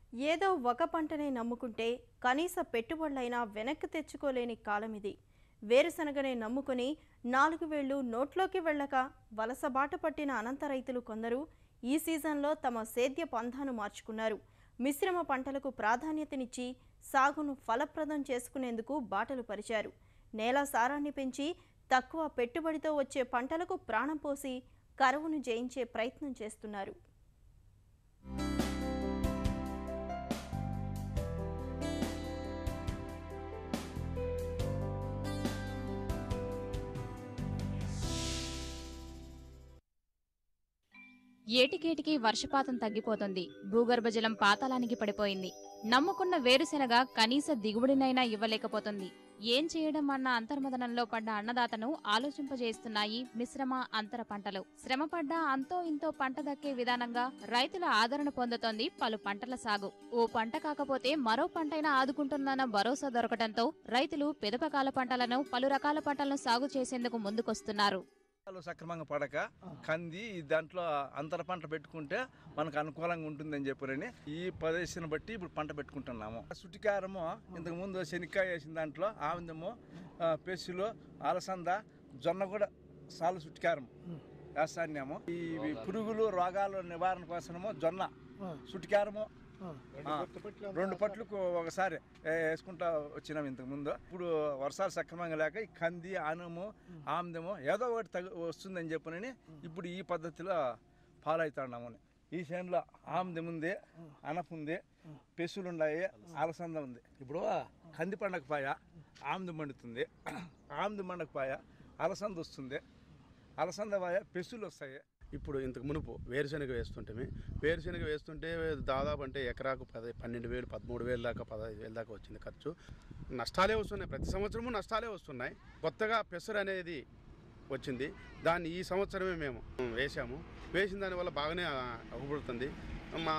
ఏదో ఒక పంటనే నమ్ముకుంటే కనీస పెట్టుబడులైనా వెనక్కి తెచ్చుకోలేని కాలం ఇది వేరుశనగనే నమ్ముకుని నాలుగు వేళ్లు నోట్లోకి వెళ్ళక వలసబాట పట్టిన అనంత రైతులు కొందరు ఈ సీజన్లో తమ సేద్య పంధాను మార్చుకున్నారు మిశ్రమ పంటలకు ప్రాధాన్యతనిచ్చి సాగును ఫలప్రదం చేసుకునేందుకు బాటలు పరిచారు నేల సారాన్ని పెంచి తక్కువ పెట్టుబడితో వచ్చే పంటలకు ప్రాణం పోసి కరువును జయించే ప్రయత్నం చేస్తున్నారు ఏటికేటికి వర్షపాతం తగ్గిపోతుంది భూగర్భ జలం పాతాళానికి పడిపోయింది నమ్ముకున్న వేరుశెనగ కనీస దిగుబడినైనా ఇవ్వలేకపోతుంది ఏం చేయడం అన్న అంతర్మదనంలో పడ్డ అన్నదాతను ఆలోచింపజేస్తున్నాయి మిశ్రమ అంతర పంటలు శ్రమపడ్డ అంతో ఇంతో పంట దక్కే విధానంగా రైతుల ఆదరణ పొందుతోంది పలు పంటల సాగు ఓ పంట కాకపోతే మరో పంటైనా ఆదుకుంటున్న భరోసా దొరకడంతో రైతులు పెదపకాల పంటలను పలు రకాల పంటలను సాగు చేసేందుకు ముందుకొస్తున్నారు వర్షాలు సక్రమంగా పడక కంది దాంట్లో అంతర పంట పెట్టుకుంటే మనకు అనుకూలంగా ఉంటుందని చెప్పారని ఈ ప్రదేశాన్ని బట్టి ఇప్పుడు పంట పెట్టుకుంటున్నాము సుటికారము ఇంతకు ముందు శనక్కాయ వేసిన దాంట్లో ఆవిందము ఆ, పెసులు అలసంద జొన్న కూడా సాలు సుటికారం వేస్తాన్నాము ఈ ఈ పురుగులు రోగాల నివారణ కోసము జొన్న సుటికారము ఆ, రెండు పట్లకు ఒకసారి ఏ- వేసుకుంటా వచ్చినాం ఇంతకు ముందు ఇప్పుడు వర్షాలు సక్రమంగా లేక ఈ కంది ఆనము ఆమ్దము ఏదో ఒకటి తగు వస్తుందని చెప్పనని ఇప్పుడు ఈ పద్ధతిలో ఫాలో అవుతున్నాము ఈ చేనులో ఆమ్దం ఉంది అనప ఉంది పెసులు ఉన్నాయి అలసంద ఉంది ఇప్పుడు కంది పండగ పాయ ఆమ్దం పండుతుంది ఆమ్దం పండగ పాయ అలసంద వస్తుంది అలసంద పాయ పెసులు వస్తాయి ఇప్పుడు ఇంతకు మునుపు వేరుశనగ వేస్తుంటే వేరుశనగ వేస్తుంటే దాదాపు అంటే ఎకరాకు పది పన్నెండు వేలు పదమూడు వేలు దాకా పదహైదు వేలు దాకా వచ్చింది ఖర్చు నష్టాలే వస్తున్నాయి ప్రతి సంవత్సరము నష్టాలే వస్తున్నాయి కొత్తగా పెసరు అనేది వచ్చింది దాన్ని ఈ సంవత్సరమే మేము వేసాము వేసిన దానివల్ల బాగానే అగుపడుతుంది మా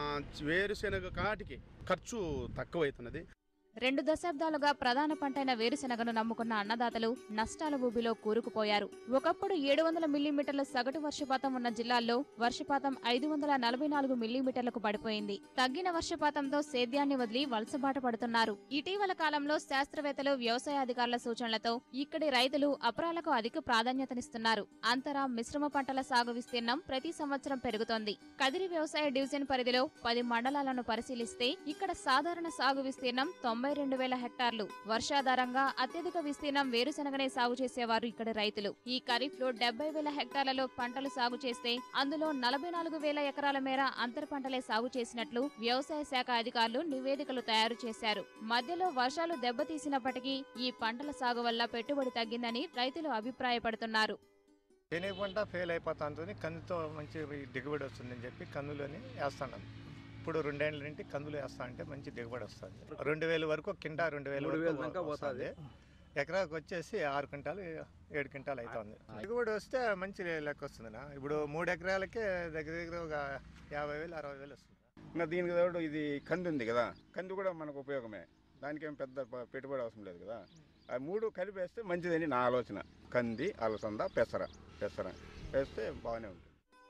వేరుశనగ కాటికి ఖర్చు తక్కువైతున్నది రెండు దశాబ్దాలుగా ప్రధాన పంటైన వేరుశెనగను నమ్ముకున్న అన్నదాతలు నష్టాల ఊబిలో కూరుకుపోయారు ఒకప్పుడు ఏడు వందల మిల్లీమీటర్ల సగటు వర్షపాతం ఉన్న జిల్లాల్లో వర్షపాతం ఐదు వందల నలభై నాలుగు మిల్లీమీటర్లకు పడిపోయింది తగ్గిన వర్షపాతంతో సేద్యాన్ని వదిలి వలసబాట పడుతున్నారు ఇటీవల కాలంలో శాస్త్రవేత్తలు వ్యవసాయ అధికారుల సూచనలతో ఇక్కడి రైతులు అపరాలకు అధిక ప్రాధాన్యతనిస్తున్నారు అంతర మిశ్రమ పంటల సాగు విస్తీర్ణం ప్రతి సంవత్సరం పెరుగుతోంది కదిరి వ్యవసాయ డివిజన్ పరిధిలో పది మండలాలను పరిశీలిస్తే ఇక్కడ సాధారణ సాగు విస్తీర్ణం తొంభై రెండు వేల హెక్టార్లు వర్షాధారంగా అత్యధిక విస్తీర్ణం వేరుశనగనే సాగు చేసేవారు ఇక్కడి రైతులు ఈ ఖరీఫ్ లో డెబ్బై వేల హెక్టార్లలో పంటలు సాగు చేస్తే అందులో నలభై నాలుగు వేల ఎకరాల మేర అంతర పంటలే సాగు చేసినట్లు వ్యవసాయ శాఖ అధికారులు నివేదికలు తయారు చేశారు మధ్యలో వర్షాలు దెబ్బతీసినప్పటికీ ఈ పంటల సాగు వల్ల పెట్టుబడి తగ్గిందని రైతులు అభిప్రాయపడుతున్నారు శనగ పంట ఫెయిల్ అయిపోతుంది కందితో మంచి దిగుబడి వస్తుందని చెప్పి కందులోని వేస్తున్నాం ఇప్పుడు రెండేళ్ల నుండి కందులు వేస్తా అంటే మంచి దిగుబడి వస్తుంది రెండు వేల వరకు కింటా రెండు వేల మూడు వేల దాకా వరకు వస్తుంది ఎకరాకు వచ్చేసి ఆరు క్వింటాలు ఏడు క్వింటాలు అవుతుంది దిగుబడి వస్తే మంచి లెక్క వస్తుంది ఇప్పుడు మూడు ఎకరాలకే దగ్గర దగ్గర ఒక యాభై వేలు అరవై వేలు వస్తుంది ఇంకా దీనికి తోడు ఇది కంది ఉంది కదా కంది కూడా మనకు ఉపయోగమే దానికేం పెద్ద ప- పెట్టుబడి అవసరం లేదు కదా ఆ మూడు కలిపేస్తే మంచిదని నా ఆలోచన కంది అలసంద పెసర పెసర వేస్తే బాగానే ఉంటుంది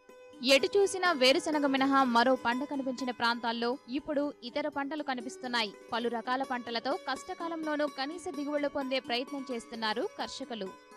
ఎటు చూసినా వేరుశనగ మినహా మరో పంట కనిపించిన ప్రాంతాల్లో ఇప్పుడు ఇతర పంటలు కనిపిస్తున్నాయి పలు రకాల పంటలతో కష్టకాలంలోనూ కనీస దిగుబడులు పొందే ప్రయత్నం చేస్తున్నారు కర్షకులు